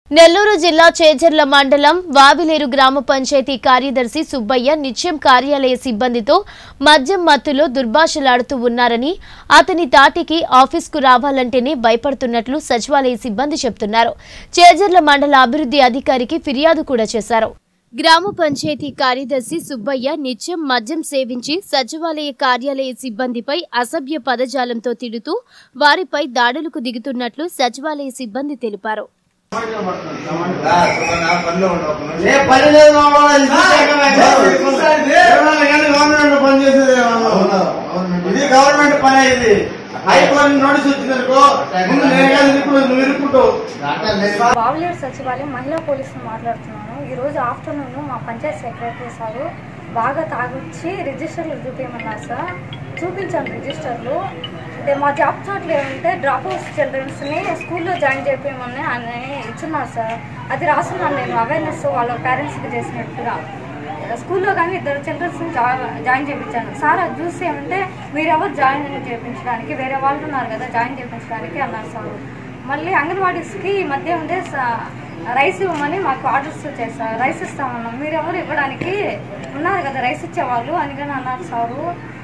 నెల్లూరు జిల్లా చేజర్ల మండలం వావిలేరు గ్రామ పంచాయతీ కార్యదర్శి సుబ్బయ్య నిత్యం కార్యాలయ సిబ్బందితో మద్యం మత్తులో దుర్భాషలాడుతూ ఉన్నారని అతని తాటికి ఆఫీస్కు రావాలంటేనే భయపడుతున్నట్లు సచివాలయ సిబ్బంది చెబుతున్నారు చేజర్ల మండల అభివృద్ధి అధికారికి ఫిర్యాదు కూడా చేశారు గ్రామ పంచాయతీ కార్యదర్శి సుబ్బయ్య నిత్యం మద్యం సేవించి సచివాలయ కార్యాలయ సిబ్బందిపై అసభ్య పదజాలంతో తిడుతూ వారిపై దాడులకు దిగుతున్నట్లు సచివాలయ సిబ్బంది తెలిపారు ఏ పని లేదు మామ, ఇది చూసాకమే. ఎవరన్నా కానీ గవర్నమెంట్ పని చేసేది ఏమన్నా? ఇది గవర్నమెంట్ పని ఇది హైకోర్టు నోటీస్ వచ్చిందనుకో ముందు నేను కానీ ఇప్పుడు నువ్వు ఇరుక్కుంటావు బావలేరు సచివాలయం మహిళా పోలీసులు మాట్లాడుతున్నాను ఈ రోజు ఆఫ్టర్నూన్ మా పంచాయత్ సెక్రటరీ సారు బాగా తాగొచ్చి రిజిస్టర్లు చూపించమన్నారు సార్ చూపించాను రిజిస్టర్లు అంటే మా జాబ్ చాట్లు ఏమంటే డ్రాప్ అవుట్ చిల్డ్రన్స్ని స్కూల్లో జాయిన్ చేయమని అని ఇచ్చున్నారు సార్ అది రాస్తున్నాను నేను అవేర్నెస్ వాళ్ళ పేరెంట్స్కి చేసినట్టుగా స్కూల్లో కానీ ఇద్దరు చిల్డ్రన్స్ జాయిన్ చేయించాను సార్ అది చూసి ఏమంటే మీరెవరు జాయిన్ చేయించడానికి వేరే వాళ్ళు ఉన్నారు కదా జాయిన్ చేయించడానికి అన్నారు సార్ మళ్ళీ అంగన్వాడీస్కి ఈ మధ్య ఉండే స- రైస్ ఇవ్వమని మాకు ఆర్డర్స్ చేశారు రైస్ ఇస్తామన్నాం మీరెవరు ఇవ్వడానికి ఉన్నారు కదా రైస్ ఇచ్చేవాళ్ళు అని కానీ అన్నారు సారు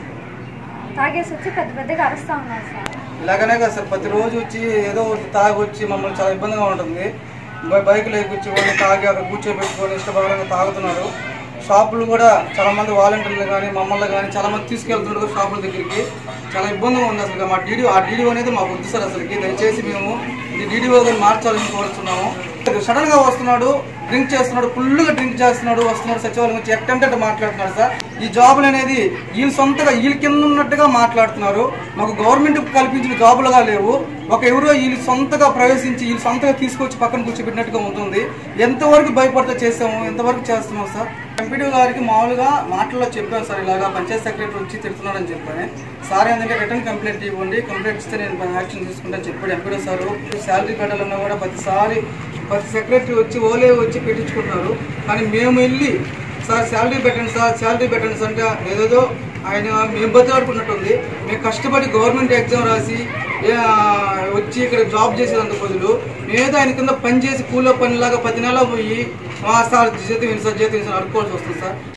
తాగేసి వచ్చి పెద్ద పెద్దగా అరుస్తా ఉన్నారు సార్ ఇలాగనే కదా సార్ ప్రతిరోజు వచ్చి ఏదో ఒకటి తాగి వచ్చి మమ్మల్ని చాలా ఇబ్బందిగా ఉంటుంది బై- బైకులు ఎక్కించి వాళ్ళు తాగి అక్కడ కూర్చోబెట్టుకొని ఇష్టపరంగా తాగుతున్నారు షాపులు కూడా చాలా మంది వాలంటీర్లు కానీ మమ్మల్ని కానీ చాలా మంది తీసుకెళ్తున్నారు షాపుల దగ్గరికి చాలా ఇబ్బందిగా ఉంది అసలు మా డీడీ ఆ డీడీ అనేది మాకు వద్దు సార్ అసలుకి దయచేసి మేము ఇది డీడీఓ గారిని మార్చాలని కోరుతున్నాము సడన్ గా వస్తున్నాడు డ్రింక్ చేస్తున్నాడు ఫుల్గా డ్రింక్ చేస్తున్నాడు వస్తున్నాడు సచివాలయం వచ్చి ఎట్టంటే అట్ట మాట్లాడుతున్నాడు సార్ ఈ జాబులు అనేది వీళ్ళు సొంతగా వీళ్ళ కింద ఉన్నట్టుగా మాట్లాడుతున్నారు మాకు గవర్నమెంట్ కల్పించిన జాబులుగా లేవు ఒక ఎవరో వీళ్ళు సొంతగా ప్రవేశించి వీళ్ళు సొంతగా తీసుకొచ్చి పక్కన కూర్చోబెట్టినట్టుగా ఉంటుంది ఎంతవరకు భయపడితే చేసాము ఎంతవరకు చేస్తున్నాం సార్ ఎంపీడీ గారికి మామూలుగా మాటల్లో చెప్పాను సార్ ఇలాగా పంచాయత్ సెక్రటరీ వచ్చి తిడుతున్నాడని చెప్పాను సార్ ఏంటంటే రిటర్న్ కంప్లైంట్ ఇవ్వండి కంప్లైంట్ ఇస్తే నేను యాక్షన్ తీసుకుంటాను చెప్పాడు ఎంపీడీ సార్ శాలరీ పెట్టాలన్నా కూడా ప్రతిసారి ప్రతి సెక్రటరీ వచ్చి ఓలే వచ్చి పెట్టించుకుంటున్నారు కానీ మేము వెళ్ళి సార్ శాలరీ పెట్టండి సార్ శాలరీ పెట్టండి సార్ అంటే ఏదేదో ఆయన మేము బతిలాడుకున్నట్టుంది మేము కష్టపడి గవర్నమెంట్ ఎగ్జామ్ రాసి ఏ, ఆ, వచ్చి ఇక్కడ జాబ్ చేసేదంత బదులు మేమేదో ఆయన కింద పని చేసి కూలో పనిలాగా పది నెలలు పోయి మా సార్ జీతం ఇన్ని సార్ జీతం ఇన్ని సార్ అడుక్కోవాల్సి వస్తుంది సార్